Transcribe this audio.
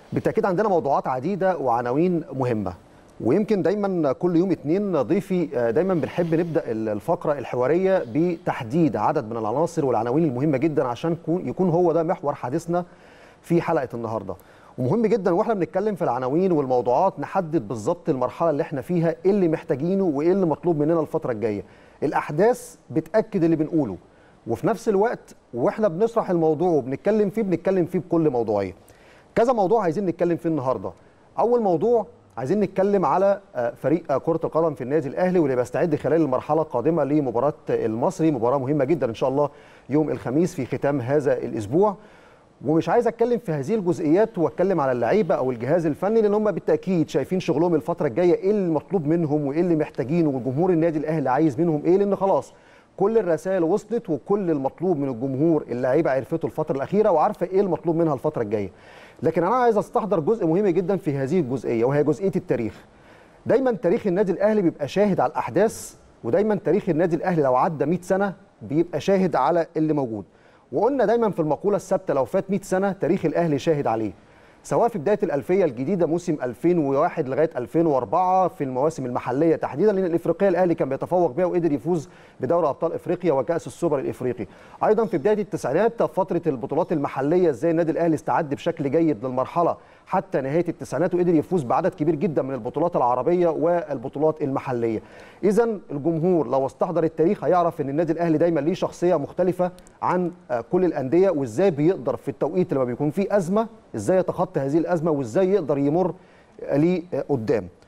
بالتاكيد عندنا موضوعات عديده وعناوين مهمه ويمكن دايما كل يوم اثنين ضيفي دايما بنحب نبدا الفقره الحواريه بتحديد عدد من العناصر والعناوين المهمه جدا عشان يكون هو ده محور حديثنا في حلقه النهارده ومهم جدا واحنا بنتكلم في العناوين والموضوعات نحدد بالظبط المرحله اللي احنا فيها ايه اللي محتاجينه وايه اللي مطلوب مننا الفتره الجايه الاحداث بتاكد اللي بنقوله وفي نفس الوقت واحنا بنشرح الموضوع وبنتكلم فيه بنتكلم فيه بكل موضوعيه كذا موضوع عايزين نتكلم فيه النهارده اول موضوع عايزين نتكلم على فريق كرة القدم في النادي الأهلي واللي بيستعد خلال المرحلة القادمة لمباراة المصري مباراة مهمة جدا إن شاء الله يوم الخميس في ختام هذا الأسبوع ومش عايز اتكلم في هذه الجزئيات واتكلم على اللعيبه او الجهاز الفني لان هم بالتاكيد شايفين شغلهم الفتره الجايه ايه المطلوب منهم وايه اللي محتاجينه وجمهور النادي الاهلي عايز منهم ايه لان خلاص كل الرسائل وصلت وكل المطلوب من الجمهور اللعيبه عرفته الفتره الاخيره وعارفه ايه المطلوب منها الفتره الجايه لكن انا عايز استحضر جزء مهم جدا في هذه الجزئيه وهي جزئيه التاريخ دايما تاريخ النادي الاهلي بيبقى شاهد على الاحداث ودايما تاريخ النادي الاهلي لو عدى 100 سنه بيبقى شاهد على اللي موجود وقلنا دايما في المقوله الثابته لو فات 100 سنه تاريخ الاهلي شاهد عليه سواء في بدايه الالفيه الجديده موسم 2001 لغايه 2004 في المواسم المحليه تحديدا لان الافريقيه الاهلي كان بيتفوق بها وقدر يفوز بدوري ابطال افريقيا وكاس السوبر الافريقي ايضا في بدايه التسعينات فتره البطولات المحليه ازاي النادي الاهلي استعد بشكل جيد للمرحله حتى نهايه التسعينات وقدر يفوز بعدد كبير جدا من البطولات العربيه والبطولات المحليه اذا الجمهور لو استحضر التاريخ هيعرف ان النادي الاهلي دايما ليه شخصيه مختلفه عن كل الانديه وازاي بيقدر في التوقيت لما بيكون فيه ازمه ازاي يتخطى هذه الازمه وازاي يقدر يمر لقدام